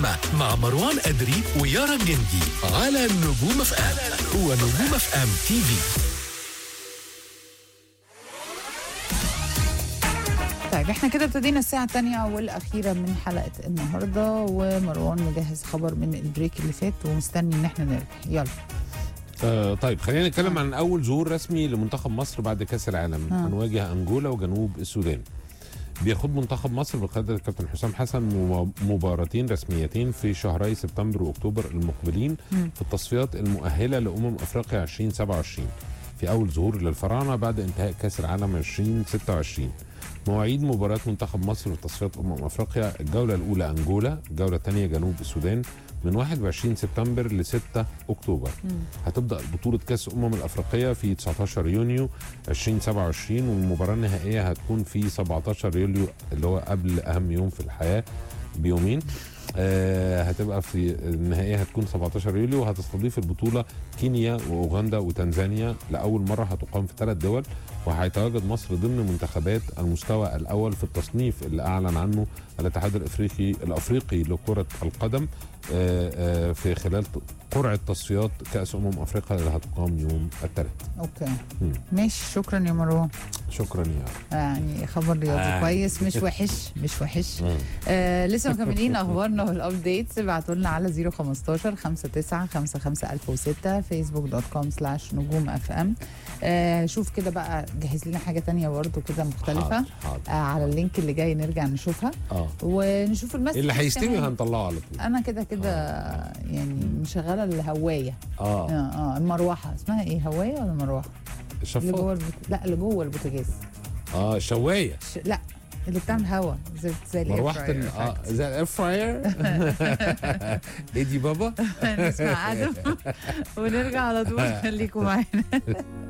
مع مروان أدري ويارا الجندي على نجوم اف ام هو نجوم اف ام تي في طيب احنا كده ابتدينا الساعة الثانية والأخيرة من حلقة النهاردة ومروان مجهز خبر من البريك اللي فات ومستني ان احنا نرجع يلا آه طيب خلينا نتكلم عن اول ظهور رسمي لمنتخب مصر بعد كاس العالم آه. هنواجه انجولا وجنوب السودان بيخوض منتخب مصر بقياده الكابتن حسام حسن مو- مباراتين رسميتين في شهري سبتمبر واكتوبر المقبلين مم. في التصفيات المؤهله لامم افريقيا 2027 في اول ظهور للفراعنه بعد انتهاء كاس العالم 2026 مواعيد مباريات منتخب مصر في تصفيات امم افريقيا الجوله الاولى انجولا الجوله الثانيه جنوب السودان من 21 سبتمبر ل 6 اكتوبر هتبدا بطوله كاس الامم الافريقيه في 19 يونيو 2027 والمباراه النهائيه هتكون في 17 يوليو اللي هو قبل اهم يوم في الحياه بيومين آه هتبقى في النهائيه هتكون 17 يوليو وهتستضيف البطوله كينيا واوغندا وتنزانيا لاول مره هتقام في ثلاث دول وهيتواجد مصر ضمن منتخبات المستوى الاول في التصنيف اللي اعلن عنه الاتحاد الافريقي الافريقي لكره القدم آه، آه، في خلال قرعه تصفيات كاس امم افريقيا اللي هتقام يوم الثلاث اوكي مم. ماشي شكرا يا مروان شكرا يا يعني خبر رياضي آه. كويس مش وحش مش وحش مم. آه لسه مكملين اخبارنا والابديتس ابعتوا لنا على 015 59 55006 فيسبوك دوت كوم سلاش نجوم اف ام آه شوف كده بقى جهز لنا حاجه تانية برضه كده مختلفه حاضر حاضر آه على اللينك اللي جاي نرجع نشوفها اه ونشوف المسج اللي هيستوي كمان. هنطلعه على طول انا كده كده يعني مشغله الهوايه اه اه اه المروحه اسمها ايه هوايه ولا مروحه اللي الشفاط جوه البوت... لا اللي جوه البوتاجاز اه شوايه ش... لا اللي بتعمل هوا زي زي الإير مروحه فراير ال- اه effect. زي الاير فراير ايه دي بابا نسمع ادم ونرجع على طول خليكم معانا